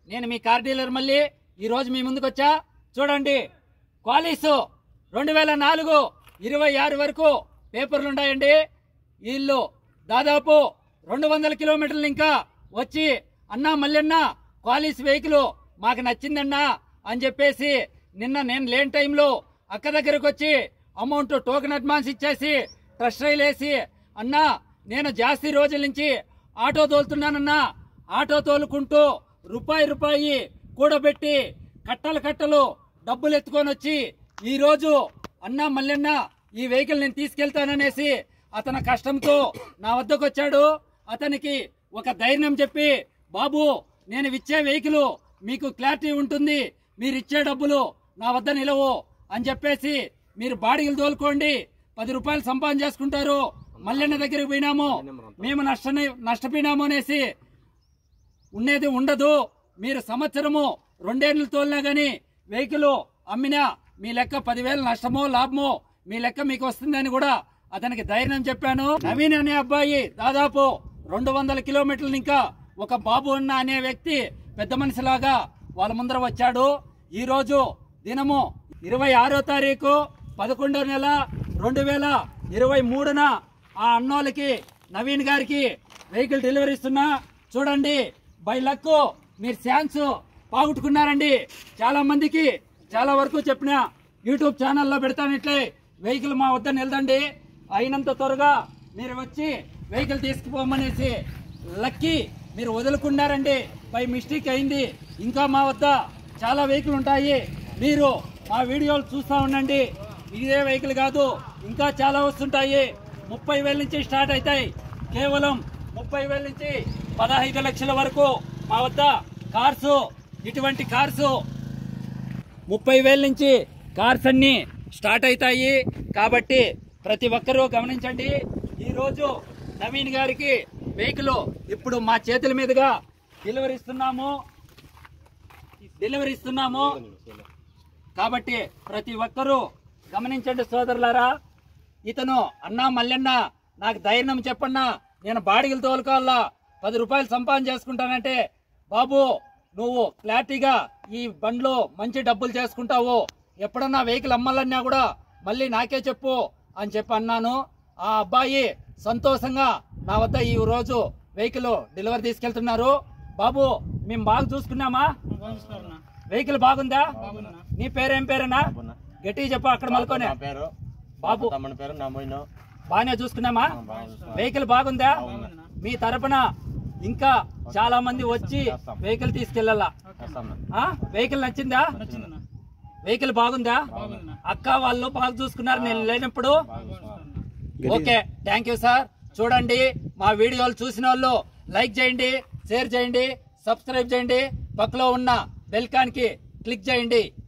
నేను మీ car dealer మళ్ళీ ఈ రోజు మీ ముందుకు వచ్చా చూడండి క్వాలీసు రెండు వేల నాలుగు ఇరవై ఆరు వరకు పేపర్లు ఉన్నాయండి వీళ్ళు దాదాపు రెండు వందల కిలోమీటర్లు ఇంకా వచ్చి అన్నా మల్లెన్న క్వాలీస్ వెహికల్ మాకు నచ్చిందన్నా అని చెప్పేసి నిన్న నేను లేని టైంలో అక్క దగ్గరకు వచ్చి అమౌంట్ టోకెన్ అడ్వాన్స్ ఇచ్చేసి ట్రస్ట్ రైలు వేసి అన్నా నేను జాస్తి రోజుల నుంచి ఆటో తోలుతున్నానన్నా ఆటో తోలుకుంటూ రూపాయి రూపాయి కూడబెట్టి కట్టలు కట్టలు డబ్బులు ఎత్తుకొని వచ్చి ఈ రోజు అన్నా మల్లెన్న ఈ వెహికల్ నేను తీసుకెళ్తాననేసి అతని కష్టంతో నా వద్దకు వచ్చాడు అతనికి ఒక ధైర్యం చెప్పి బాబు నేను ఇచ్చే వెహికల్ మీకు క్లారిటీ ఉంటుంది మీరు ఇచ్చే డబ్బులు నా వద్ద నిలవు అని చెప్పేసి మీరు బాడీలు తోలుకోండి పది రూపాయలు సంపాదన చేసుకుంటారు మల్లెన్న దగ్గరికి పోయినాము మేము నష్ట నష్టపోయినాము అనేసి ఉండేది ఉండదు మీరు సంవత్సరము రెండేళ్లు తోలినా గాని వెహికల్ అమ్మినా మీ లెక్క పదివేలు నష్టమో లాభమో మీ లెక్క మీకు వస్తుందని కూడా అతనికి ధైర్యం చెప్పాను నవీన్ అనే అబ్బాయి దాదాపు రెండు వందల కిలోమీటర్లు ఇంకా ఒక బాబు అన్న అనే వ్యక్తి పెద్ద మనిషిలాగా వాళ్ళ ముందర వచ్చాడు ఈ రోజు దినము ఇరవై ఆరో తారీఖు పదకొండో నెల రెండు వేల ఇరవై మూడున ఆ అన్నోళ్ళకి నవీన్ గారికి వెహికల్ డెలివరీ ఇస్తున్నా చూడండి బై లక్ మీరు ఛాన్స్ పోగొట్టుకున్నారండి చాలా మందికి చాలా వరకు చెప్పిన యూట్యూబ్ ఛానల్లో పెడతానిట్లే వెహికల్ మా వద్ద నిలదండి అయినంత త్వరగా మీరు వచ్చి వెహికల్ తీసుకుపోమనేసి లక్కీ మీరు వదులుకున్నారండి బై మిస్టేక్ అయింది ఇంకా మా వద్ద చాలా వెహికల్ ఉంటాయి మీరు మా వీడియోలు చూస్తూ ఉండండి ఇదే వెహికల్ కాదు ఇంకా చాలా వస్తుంటాయి ముప్పై వేల నుంచి స్టార్ట్ అవుతాయి కేవలం ముప్పై వేల నుంచి పదహైదు లక్షల వరకు మా వద్ద కార్సు ఇటువంటి కార్సు ముప్పై వేల నుంచి కార్స్ అన్ని స్టార్ట్ అవుతాయి కాబట్టి ప్రతి ఒక్కరూ గమనించండి ఈ రోజు నవీన్ గారికి వెహికల్ ఇప్పుడు మా చేతుల మీదుగా డెలివరీ ఇస్తున్నాము డెలివరీ ఇస్తున్నాము కాబట్టి ప్రతి ఒక్కరూ గమనించండి సోదరులారా ఇతను అన్నా మల్లెన్న నాకు ధైర్యం చెప్పన్నా నేను బాడిగలు తోలుకోవాలా పది రూపాయలు సంపాదన చేసుకుంటానంటే బాబు నువ్వు క్లారిటీగా ఈ బండ్లో మంచి డబ్బులు చేసుకుంటావు ఎప్పుడన్నా వెహికల్ అమ్మాలన్నా కూడా మళ్ళీ నాకే చెప్పు అని చెప్పి అన్నాను ఆ అబ్బాయి సంతోషంగా నా వద్ద ఈ రోజు వెహికల్ డెలివరీ తీసుకెళ్తున్నారు బాబు మేము బాగా చూసుకున్నామా వెహికల్ బాగుందా నీ పేరేం పేరేనా గట్టిగా చెప్పు అక్కడ మలుకొని నా పేరు బాబు తమ్ముని పేరు నా మొయిను బాగానే చూసుకున్నామా వెహికల్ బాగుందా మీ తరపున ఇంకా చాలా మంది వచ్చి వెహికల్ తీసుకెళ్ళాలా చేస్తాను ఆ? వెహికల్ నచ్చిందా వెహికల్ బాగుందా అక్క వాళ్ళు బాగా చూసుకున్నారు నేను లేనప్పుడు ఓకే థ్యాంక్ యూ సార్ చూడండి మా వీడియోలు చూసిన వాళ్ళు లైక్ చేయండి షేర్ చేయండి సబ్స్క్రైబ్ చేయండి పక్కలో ఉన్న బెల్ కాన్కి క్లిక్ చేయండి